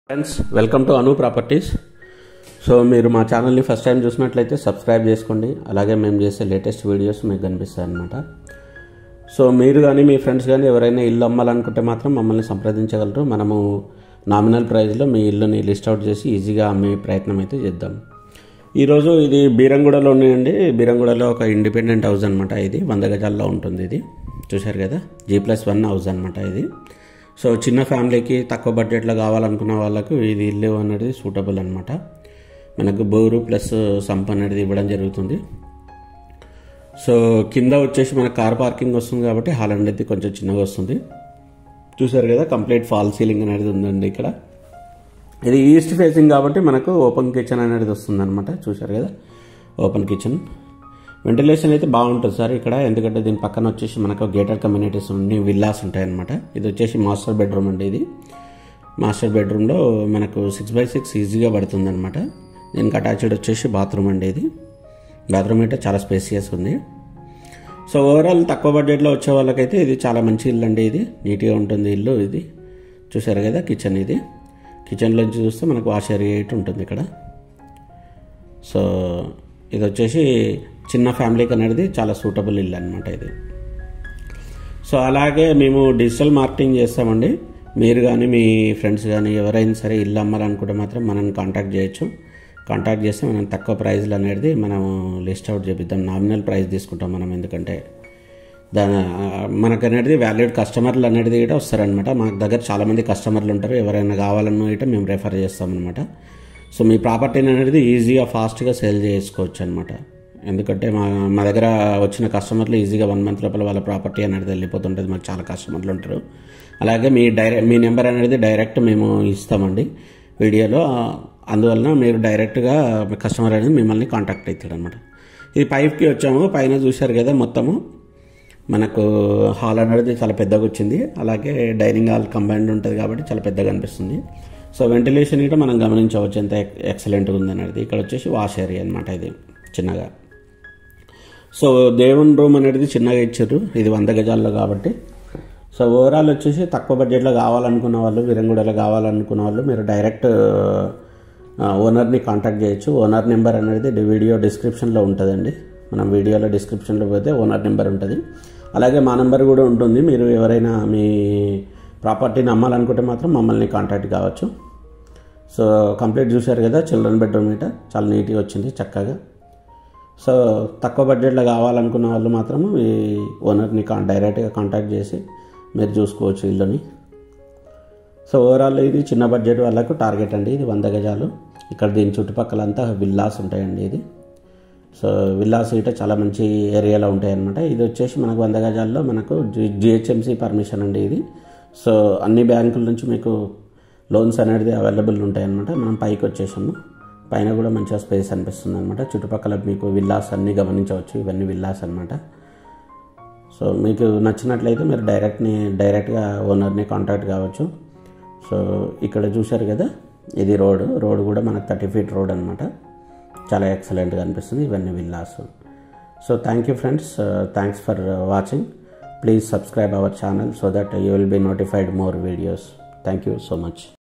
friends welcome to Anu properties so మీరు మా ఛానల్ని ఫస్ట్ టైం చూసినట్లయితే సబ్స్క్రైబ్ చేసుకోండి అలాగే మేము చేసే లేటెస్ట్ వీడియోస్ మీకు కనిపిస్తాయి అన్నమాట సో మీరు కానీ మీ ఫ్రెండ్స్ కానీ ఎవరైనా ఇల్లు అమ్మాలనుకుంటే మాత్రం మమ్మల్ని సంప్రదించగలరు మనము నామినల్ ప్రైస్లో మీ ఇల్లుని లిస్ట్ అవుట్ చేసి ఈజీగా అమ్మే ప్రయత్నం అయితే చేద్దాం ఈరోజు ఇది బీరంగూడలో ఉన్నాయండి బీరంగూడలో ఒక ఇండిపెండెంట్ హౌస్ అనమాట ఇది వంద గజాల్లో ఉంటుంది ఇది చూశారు కదా జీ ప్లస్ వన్ హౌస్ అనమాట ఇది సో చిన్న ఫ్యామిలీకి తక్కువ బడ్జెట్లో కావాలనుకున్న వాళ్ళకు ఇది ఇల్లు అనేది సూటబుల్ అనమాట మనకు బోరు ప్లస్ సంప్ అనేది ఇవ్వడం జరుగుతుంది సో కింద వచ్చేసి మన కార్ పార్కింగ్ వస్తుంది కాబట్టి హాల్ అనేది కొంచెం చిన్నగా వస్తుంది చూసారు కదా కంప్లీట్ ఫాల్ సీలింగ్ అనేది ఉందండి ఇక్కడ ఇది ఈస్ట్ ఫేసింగ్ కాబట్టి మనకు ఓపెన్ కిచెన్ అనేది వస్తుంది అనమాట చూసారు కదా ఓపెన్ కిచెన్ వెంటిలేషన్ అయితే బాగుంటుంది సార్ ఇక్కడ ఎందుకంటే దీని పక్కన వచ్చేసి మనకు గేటెడ్ కమ్యూనిటీస్ ఉండి విల్లాస్ ఉంటాయన్నమాట ఇది వచ్చేసి మాస్టర్ బెడ్రూమ్ అండి ఇది మాస్టర్ బెడ్రూమ్లో మనకు సిక్స్ బై సిక్స్ ఈజీగా పడుతుంది అనమాట దీనికి అటాచ్డ్ వచ్చేసి బాత్రూమ్ అండి ఇది బాత్రూమ్ అయితే చాలా స్పేసియస్ ఉంది సో ఓవరాల్ తక్కువ బడ్జెట్లో వచ్చే వాళ్ళకైతే ఇది చాలా మంచి ఇల్లు అండి ఇది నీట్గా ఉంటుంది ఇల్లు ఇది చూసారు కదా కిచెన్ ఇది కిచెన్లోంచి చూస్తే మనకు వాష్ ఏరియా అయితే ఉంటుంది ఇక్కడ సో ఇది వచ్చేసి చిన్న ఫ్యామిలీకి అనేది చాలా సూటబుల్ ఇల్లు అనమాట ఇది సో అలాగే మేము డిజిటల్ మార్కెటింగ్ చేస్తామండి మీరు కానీ మీ ఫ్రెండ్స్ కానీ ఎవరైనా సరే ఇల్లు అమ్మాలనుకుంటే మాత్రం మనల్ని కాంటాక్ట్ చేయొచ్చు కాంటాక్ట్ చేస్తే మనం తక్కువ ప్రైజ్లు అనేది మనం లిస్ట్ అవుట్ చేపిద్దాం నామినల్ ప్రైస్ తీసుకుంటాం మనం ఎందుకంటే దాని మనకు అనేది వ్యాలిడ్ కస్టమర్లు అనేది కూడా వస్తారనమాట మా దగ్గర చాలామంది కస్టమర్లు ఉంటారు ఎవరైనా కావాలన్నా కూడా మేము రెఫర్ చేస్తామన్నమాట సో మీ ప్రాపర్టీని అనేది ఈజీగా ఫాస్ట్గా సేల్ చేసుకోవచ్చు అనమాట ఎందుకంటే మా మా దగ్గర వచ్చిన కస్టమర్లు ఈజీగా వన్ మంత్ లోపల వాళ్ళ ప్రాపర్టీ అనేది వెళ్ళిపోతుంటుంది మాకు చాలా కస్టమర్లు ఉంటారు అలాగే మీ డైరెక్ట్ మీ నెంబర్ అనేది డైరెక్ట్ మేము ఇస్తామండి వీడియోలో అందువలన మీరు డైరెక్ట్గా కస్టమర్ అనేది మిమ్మల్ని కాంటాక్ట్ అవుతాడు అనమాట ఇది పైప్కి వచ్చాము పైన చూశారు కదా మొత్తము మనకు హాల్ అనేది చాలా పెద్దగా వచ్చింది అలాగే డైనింగ్ హాల్ కంబైన్డ్ ఉంటుంది కాబట్టి చాలా పెద్దగా అనిపిస్తుంది సో వెంటిలేషన్ కూడా మనం గమనించవచ్చు ఎంత ఎక్సలెంట్గా ఉంది అనేది ఇక్కడ వచ్చేసి వాష్ ఏరియా అనమాట ఇది చిన్నగా సో దేవుని రూమ్ అనేది చిన్నగా ఇచ్చారు ఇది వంద గజాల్లో కాబట్టి సో ఓవరాల్ వచ్చేసి తక్కువ బడ్జెట్లో కావాలనుకున్న వాళ్ళు విరంగుడలో కావాలనుకున్న వాళ్ళు మీరు డైరెక్ట్ ఓనర్ని కాంటాక్ట్ చేయొచ్చు ఓనర్ నెంబర్ అనేది వీడియో డిస్క్రిప్షన్లో ఉంటుందండి మనం వీడియోలో డిస్క్రిప్షన్లో పోతే ఓనర్ నెంబర్ ఉంటుంది అలాగే మా నెంబర్ కూడా ఉంటుంది మీరు ఎవరైనా మీ ప్రాపర్టీని అమ్మాలనుకుంటే మాత్రం మమ్మల్ని కాంటాక్ట్ కావచ్చు సో కంప్లీట్ చూశారు కదా చిల్డ్రన్ బెడ్రూమ్ ఇట చాలా నీట్గా వచ్చింది చక్కగా సో తక్కువ బడ్జెట్లో కావాలనుకున్న వాళ్ళు మాత్రం ఈ ఓనర్ని కా డైరెక్ట్గా కాంటాక్ట్ చేసి మీరు చూసుకోవచ్చు ఇల్లుని సో ఓవరాల్ ఇది చిన్న బడ్జెట్ వాళ్ళకు టార్గెట్ అండి ఇది వంద గజాలు ఇక్కడ దీని చుట్టుపక్కల అంతా విల్లాస్ ఉంటాయండి ఇది సో విల్లాస్ ఇట చాలా మంచి ఏరియాలో ఉంటాయి అనమాట ఇది వచ్చేసి మనకు వంద గజాల్లో మనకు జిహెచ్ఎంసీ పర్మిషన్ అండి ఇది సో అన్ని బ్యాంకుల నుంచి మీకు లోన్స్ అనేది అవైలబుల్ ఉంటాయన్నమాట మనం పైకి వచ్చేసాము పైన కూడా మంచిగా స్పేస్ అనిపిస్తుంది అనమాట చుట్టుపక్కల మీకు విల్లాస్ అన్నీ గమనించవచ్చు ఇవన్నీ విల్లాస్ అనమాట సో మీకు నచ్చినట్లయితే మీరు డైరెక్ట్ని డైరెక్ట్గా ఓనర్ని కాంటాక్ట్ కావచ్చు సో ఇక్కడ చూశారు కదా ఇది రోడ్ రోడ్ కూడా మనకు థర్టీ ఫీట్ రోడ్ అనమాట చాలా ఎక్సలెంట్గా అనిపిస్తుంది ఇవన్నీ villas so thank you friends thanks for watching please subscribe our channel so that you will be notified more videos thank you so much